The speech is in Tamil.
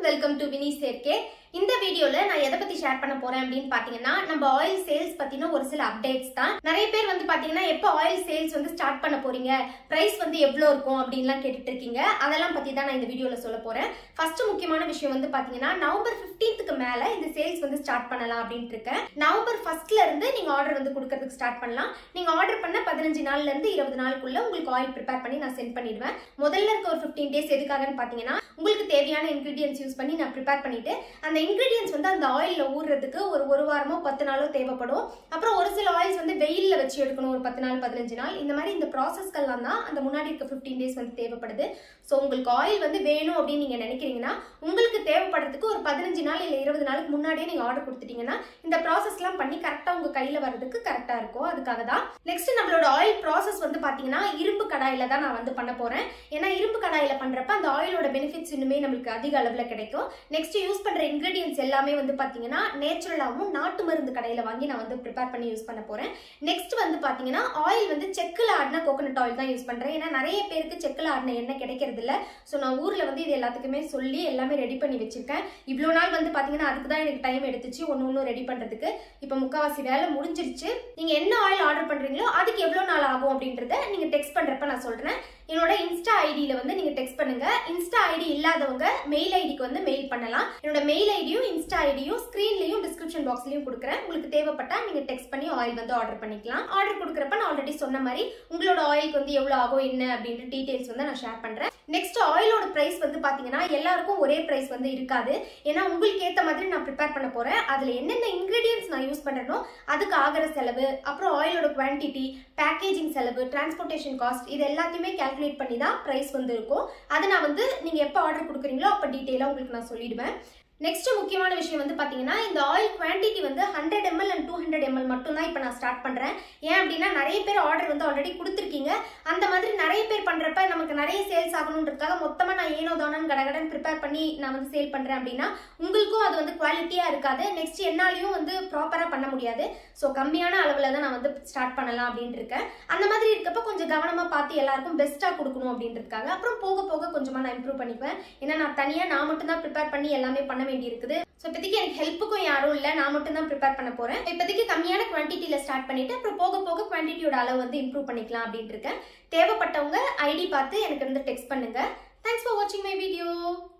வெல்கம் டு வினி சேர்க்கே இந்த வீடியோல நான் எதை பத்தி ஷேர் பண்ண போறேன் அப்படின்னு பாத்தீங்கன்னா நம்ம ஆயில் சேல்ஸ் பத்தின ஒரு சில அப்டேட்ஸ் தான் நிறைய பேர் வந்து பாத்தீங்கன்னா எப்போ ஆயில் சேல்ஸ் வந்து ஸ்டார்ட் பண்ண போறீங்க பிரைஸ் வந்து எவ்வளவு இருக்கும் அப்படின்லாம் கேட்டுட்டு இருக்கீங்க அதெல்லாம் பத்தி தான் நான் இந்த வீடியோல சொல்ல போறேன் ஃபர்ஸ்ட் முக்கியமான விஷயம் வந்து பாத்தீங்கன்னா நவம்பர் 15க்கு மேல இந்த சேல்ஸ் வந்து ஸ்டார்ட் பண்ணலாம் அப்படின்ட்டு இருக்கேன் நவம்பர் ஃபர்ஸ்ட்ல இருந்து நீங்க ஆர்டர் வந்து கொடுக்கறதுக்கு ஸ்டார்ட் பண்ணலாம் நீங்க ஆர்டர் பண்ண பதினஞ்சு நாள்ல இருந்து இருபது நாளுக்குள்ள உங்களுக்கு ஆயில் ப்ரிப்பேர் பண்ணி நான் சென்ட் பண்ணிடுவேன் முதல்ல இருக்க ஒரு 15 டேஸ் எதுக்காகன்னு பாத்தீங்கன்னா உங்களுக்கு தேவையான இன்கிரீடியன்ஸ் யூஸ் பண்ணி நான் ப்ரிப்பேர் பண்ணிட்டு அந்த இன்கிரீடியன்ஸ் வந்து அந்த ஆயில்ல ஊறுறதுக்கு ஒரு ஒரு வாரமோ பத்து நாளோ தேவைப்படும் அப்புறம் ஒரு சில ஆயில்ஸ் வந்து வெயில்ல வச்சு எடுக்கணும் ஒரு பத்து நாள் பதினஞ்சு நாள் இந்த மாதிரி இந்த ப்ராசஸ்கள்லாம் தான் அந்த முன்னாடி இருக்க 15 டேஸ் வந்து தேவைப்படுது ஸோ உங்களுக்கு ஆயில் வந்து வேணும் அப்படின்னு நீங்க நினைக்கிறீங்கன்னா உங்களுக்கு தேவைப்படுறதுக்கு ஒரு பதினஞ்சு நாள் இல்லை இருபது நாளுக்கு முன்னாடியே நீங்க ஆர்டர் கொடுத்துட்டீங்கன்னா இந்த ப்ராசஸ்லாம் பண்ணி கரெக்டா உங்க கையில வர்றதுக்கு கரெக்டா இருக்கும் அதுக்காக தான் நெக்ஸ்ட் நம்மளோட ஆயில் ப்ராசஸ் வந்து பாத்தீங்கன்னா இரும்பு கடாயில தான் நான் வந்து பண்ண போறேன் ஏன்னா இரும்பு கடாயில பண்றப்ப அந்த ஆயிலோட பெனிஃபிட்ஸ் இன்னுமே நம்மளுக்கு அதிக அளவுல கிடைக்கும் நெக்ஸ்ட் யூஸ் பண்ற இன்கிரீடியன்ஸ் எல்லாமே வந்து பாத்தீங்கன்னா நேச்சுரலாகவும் நாட்டு மருந்து கடையில வாங்கி நான் வந்து ப்ரிப்பேர் பண்ணி யூஸ் பண்ண போறேன் நெக்ஸ்ட் வந்து பாத்தீங்கன்னா ஆயில் வந்து செக்கில் ஆடின கோகனட் ஆயில் தான் யூஸ் பண்றேன் ஏன்னா நிறைய பேருக்கு செக்கில் ஆடின எண்ணெய் கிடைக்கிறது இல்ல ஸோ நான் ஊர்ல வந்து இது எல்லாத்துக்குமே சொல்லி எல்லாமே ரெடி பண்ணி வச்சிருக்கேன் இவ்வளோ நாள் வந்து பாத்தீங்கன்னா அதுக்கு தான் எனக்கு டைம் எடுத்துச்சு ஒன்று ஒன்று ரெடி பண்றதுக்கு இப்போ முக்காவாசி வேலை முடிஞ்சிருச்சு நீங்க என்ன ஆயில் ஆர்டர் பண்றீங்களோ அதுக்கு எவ்வளோ நாள் ஆகும் அப்படின்றத நீங்க டெக்ஸ்ட் பண்றப்ப நான் சொல்றேன் என்னோட இன்ஸ்டா ஐடியில வந்து நீங்க டெக்ஸ்ட் பண்ணுங்க இன்ஸ்டா ஐடி இல்லாதவங்க மெயில் ஐடிக்கு வந்து மெயில் பண்ணலாம் என்னோட மெயில் ஐடியும் இன்ஸ்டா ஐடியும் ஸ்கிரீன்லயும் டிஸ்கிரிப்ஷன் பாக்ஸ்லயும் கொடுக்குறேன் உங்களுக்கு தேவைப்பட்டா நீங்க டெக்ஸ்ட் பண்ணி ஆயில் வந்து ஆர்டர் பண்ணிக்கலாம் ஆர்டர் கொடுக்குறப்ப நான் ஆல்ரெடி சொன்ன மாதிரி உங்களோட ஆயிலுக்கு வந்து எவ்வளவு ஆகும் என்ன அப்படின்ற டீடைல்ஸ் வந்து நான் ஷேர் பண்றேன் நெக்ஸ்ட் ஆயிலோட பிரைஸ் வந்து பாத்தீங்கன்னா எல்லாருக்கும் ஒரே பிரைஸ் வந்து இருக்காது ஏன்னா உங்களுக்கு ஏத்த மாதிரி நான் ப்ரிப்பேர் பண்ண போறேன் அதுல என்னென்ன இன்கிரீடியன்ஸ் நான் யூஸ் பண்றேனோ அதுக்கு ஆகிற செலவு அப்புறம் ஆயிலோட குவான்டிட்டி பேக்கேஜிங் செலவு டிரான்ஸ்போர்ட்டேஷன் காஸ்ட் இது எல்லாத்தையுமே கால்குலேட் பண்ணி தான் ப்ரைஸ் வந்து இருக்கும் அதை நான் வந்து நீங்க எப்போ ஆர்டர் கொடுக்குறீங்களோ அப்போ டீட்டெயிலாக உங்களுக்கு நான் சொல்லிடுவேன் நெக்ஸ்ட் முக்கியமான விஷயம் வந்து பாத்தீங்கன்னா இந்த ஆயில் குவான்டிட்டி வந்து hundred ML and two hundred ML மட்டும் தான் இப்போ நான் ஸ்டார்ட் பண்றேன் ஏன் அப்படின்னா நிறைய பேர் ஆர்டர் வந்து ஆல்ரெடி கொடுத்துருக்கீங்க அந்த மாதிரி நிறைய பேர் பண்றப்ப நமக்கு நிறைய சேல்ஸ் ஆகணுன்றதுக்காக மொத்தமா நான் ஏனோ தானோன்னு கடகடன் ப்ரிப்பேர் பண்ணி நான் வந்து சேல் பண்றேன் அப்படின்னா உங்களுக்கும் அது வந்து குவாலிட்டியா இருக்காது நெக்ஸ்ட் என்னாலையும் வந்து ப்ராப்பரா பண்ண முடியாது ஸோ கம்மியான அளவில் தான் நான் வந்து ஸ்டார்ட் பண்ணலாம் அப்படின்ட்டு இருக்கேன் அந்த மாதிரி இருக்கப்ப கொஞ்சம் கவனமா பார்த்து எல்லாருக்கும் பெஸ்ட்டாக கொடுக்கணும் அப்படின்றதுக்காக அப்புறம் போக போக கொஞ்சமா நான் இம்ப்ரூவ் பண்ணிக்குவேன் ஏன்னா நான் தனியாக நான் மட்டும் தான் ப்ரிப்பேர் பண்ணி எல்லாமே பண்ண வேண்டி இருக்குது ஸோ இப்போதைக்கு எனக்கு ஹெல்ப்புக்கும் யாரும் இல்லை நான் மட்டும் தான் ப்ரிப்பேர் பண்ண போறேன் இப்போதைக்கு கம்மியான குவான்டிட்டியில் ஸ்டார்ட் பண்ணிட்டு அப்புறம் போக போக குவான்டிட்டியோட அளவு வந்து இம்ப்ரூவ் பண்ணிக்கலாம் அப்படின்ட்டு இருக்கேன் தேவைப்பட்டவங்க ஐடி பார்த்து எனக்கு வந்து டெக்ஸ்ட் பண்ணுங்க தேங்க்ஸ் ஃபார் வாட்சிங் மை வீடியோ